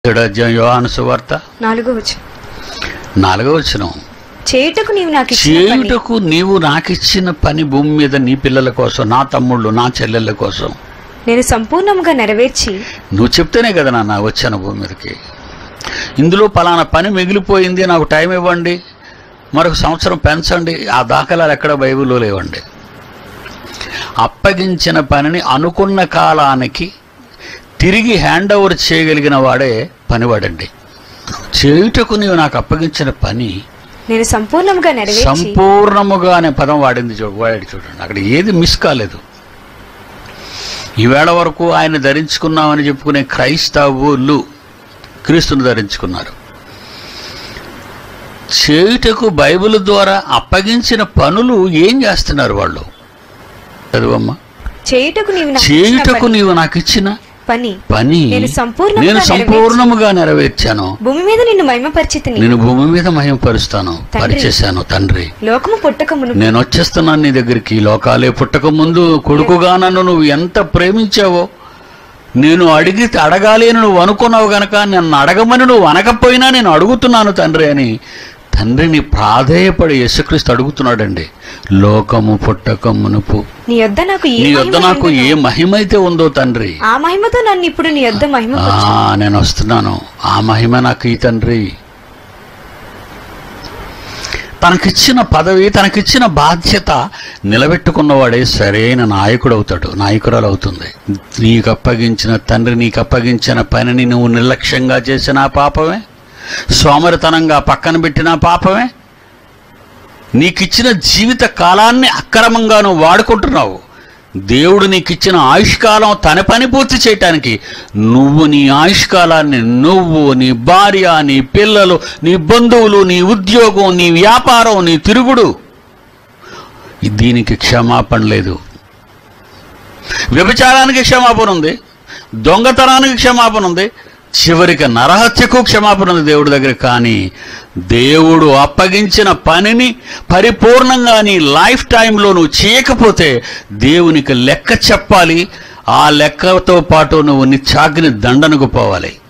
ఏడో అధ్యాయం యోహాను సువార్త నాలుగో వచ్చు నాలుగో వచనం చేయుటకు నీవు నాకు ఇచ్చిన పని చేయుటకు నీవు నాకిచ్చిన పని భూమి మీద నీ పిల్లల కోసం నా తమ్ముళ్ళు నా చెల్లెళ్ళ కోసం నేను సంపూర్ణంగా నెరవేర్చి నువ్వు చెప్తేనే కదా నాన్న వచ్చాను భూమి మీదకి ఇందులో పలానా పని మిగిలిపోయింది నాకు టైం ఇవ్వండి మరొక సంవత్సరం పెంచండి ఆ దాఖలాలు ఎక్కడ బైబిల్లో లేవండి అప్పగించిన పనిని అనుకున్న కాలానికి తిరిగి హ్యాండ్ ఓవర్ చేయగలిగిన వాడే పనివాడండి చేయుటకు నీవు నాకు అప్పగించిన పని నేను సంపూర్ణంగా నెరవేర్చి సంపూర్ణముగా అనే పదం వాడింది చూడు వాడాడు చూడండి అక్కడ ఏది మిస్ కాలేదు ఈవేళ వరకు ఆయన ధరించుకున్నామని చెప్పుకునే క్రైస్తవులు క్రీస్తుని ధరించుకున్నారు చేయుటకు బైబిల్ ద్వారా అప్పగించిన పనులు ఏం చేస్తున్నారు వాళ్ళు చదువమ్మా చేయుటకు నీవు నాకు ఇచ్చిన చేయుటకు పని- నీవు నాకు ఇచ్చిన పని పని నేను సంపూర్ణంగా నేను సంపూర్ణముగా నెరవేర్చాను భూమి మీద నిన్ను మహిమపరిచితిని నేను భూమి మీద మహిమపరుస్తాను తండ్రి. పరిచేశాను తండ్రి లోకము పుట్టక మును నేను వచ్చేస్తున్నాను నీ దగ్గరికి లోకాలే పుట్టక ముందు కొడుకుగా నన్ను నువ్వు ఎంత ప్రేమించావో నేను అడిగి అడగాలి అని నువ్వు అనుకున్నావు గనక నన్ను అడగమని నువ్వు అనకపోయినా నేను అడుగుతున్నాను తండ్రి అని తండ్రిని ప్రాధేయపడి యేసుక్రీస్తు అడుగుతున్నాడండి లోకము పుట్టక మునుపు నీ యొద్ద నాకు ఏ నీ వద్ద మహిమ నాకు ఉండునో, ఏ మహిమ అయితే ఉందో తండ్రి ఆ మహిమతో నన్ను ఇప్పుడు నీ యొద్ద మహిమ ఆ నేను వస్తున్నాను ఆ మహిమ నాకు ఈ తండ్రి తనకిచ్చిన పదవి తనకిచ్చిన బాధ్యత నిలబెట్టుకున్నవాడే సరైన నాయకుడు అవుతాడు నాయకురాలు అవుతుంది నీకు అప్పగించిన తండ్రి నీకు అప్పగించిన పనిని నువ్వు నిర్లక్ష్యంగా చేసిన పాపమే సోమరితనంగా పక్కన పెట్టిన పాపమే నీకిచ్చిన జీవిత కాలాన్ని అక్రమంగా నువ్వు వాడుకుంటున్నావు దేవుడు నీకిచ్చిన ఆయుష్కాలం తన పని పూర్తి చేయటానికి నువ్వు నీ ఆయుష్కాలాన్ని నువ్వు నీ భార్య నీ పిల్లలు నీ బంధువులు నీ ఉద్యోగం నీ వ్యాపారం నీ తిరుగుడు దీనికి క్షమాపణ లేదు వ్యభిచారానికి క్షమాపణ ఉంది దొంగతనానికి క్షమాపణ ఉంది చివరికి నరహత్యకు క్షమాపణ ఉంది దేవుడి దగ్గర కానీ దేవుడు అప్పగించిన పనిని పరిపూర్ణంగా నీ లైఫ్ టైంలో నువ్వు చేయకపోతే దేవునికి లెక్క చెప్పాలి ఆ లెక్కతో పాటు నువ్వు నిత్యాగ్ని దండనకు పోవాలి